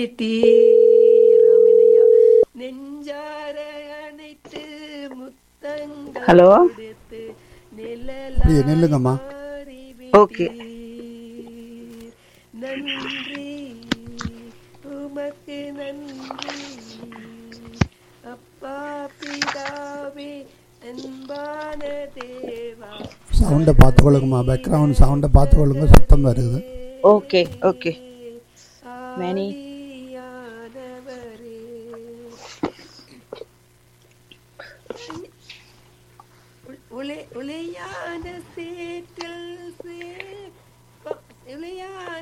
தீரமினையா நெஞ்சார அணைத்து முத்தங்கள் ஹலோ கொடுத்து அப்படியே நில்லுங்கம்மா ஓகே நன்றி உமக்கு நன்றி அப்பா பிதாவே அன்பான தேவா சவுண்டை பார்த்துக்கொள்ளுங்கம்மா பேக்ரவுண்ட் சவுண்டை பார்த்துக்கொள்ளுங்க சத்தம் வருது ஓகே ஓகே மேனி ஆவியானவரே. உ- உளை- உளையான சேற்றில் சே- ப- உளையான